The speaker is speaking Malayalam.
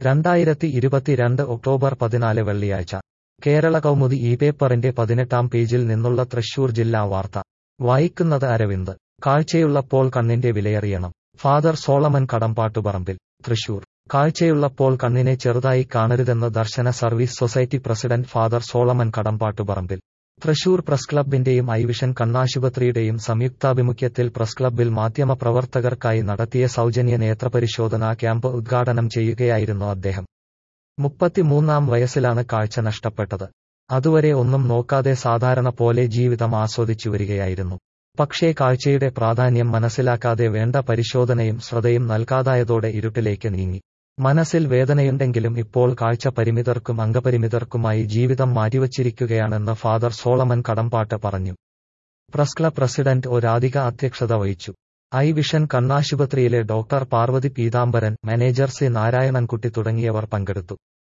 രണ്ടായിരത്തി ഇരുപത്തിരണ്ട് ഒക്ടോബർ പതിനാല് വെള്ളിയാഴ്ച കേരള കൗമുദി ഈ പേപ്പറിന്റെ പതിനെട്ടാം പേജിൽ നിന്നുള്ള തൃശൂർ ജില്ലാ വാർത്ത വായിക്കുന്നത് അരവിന്ദ് കാഴ്ചയുള്ളപ്പോൾ കണ്ണിന്റെ വിലയറിയണം ഫാദർ സോളമൻ കടമ്പാട്ടുപറമ്പിൽ തൃശൂർ കാഴ്ചയുള്ളപ്പോൾ കണ്ണിനെ ചെറുതായി കാണരുതെന്ന് Darshana service society president father Solomon Kadampattuparambil Thrissur press ക്ലബിന്റെയും ഐവിഷൻ കണ്ണാശുപത്രിയുടെയും സംയുക്താഭിമുഖ്യത്തിൽ പ്രസ് ക്ലബിൽ മാധ്യമപ്രവർത്തകർക്കായി നടത്തിയ സൗജന്യ നേത്രപരിശോധനാ ക്യാമ്പ് ഉദ്ഘാടനം ചെയ്യുകയായിരുന്നു അദ്ദേഹം മുപ്പത്തിമൂന്നാം വയസ്സിലാണ് കാഴ്ച നഷ്ടപ്പെട്ടത് അതുവരെ ഒന്നും നോക്കാതെ സാധാരണ പോലെ ജീവിതം ആസ്വദിച്ചു വരികയായിരുന്നു പക്ഷേ കാഴ്ചയുടെ പ്രാധാന്യം മനസ്സിലാക്കാതെ വേണ്ട പരിശോധനയും ശ്രദ്ധയും നൽകാതായതോടെ ഇരുട്ടിലേക്ക് നീങ്ങി മനസ്സിൽ വേദനയുണ്ടെങ്കിലും ഇപ്പോൾ കാഴ്ച പരിമിതർക്കും അംഗപരിമിതർക്കുമായി ജീവിതം മാറ്റിവച്ചിരിക്കുകയാണെന്ന് ഫാദർ സോളമൻ കടമ്പാട്ട് പറഞ്ഞു press club president O Radhika അധ്യക്ഷത വഹിച്ചു ഐ വിഷൻ കണ്ണാശുപത്രിയിലെ doctor Parvathy Peethambaran manager C Narayanankutty തുടങ്ങിയവർ പങ്കെടുത്തു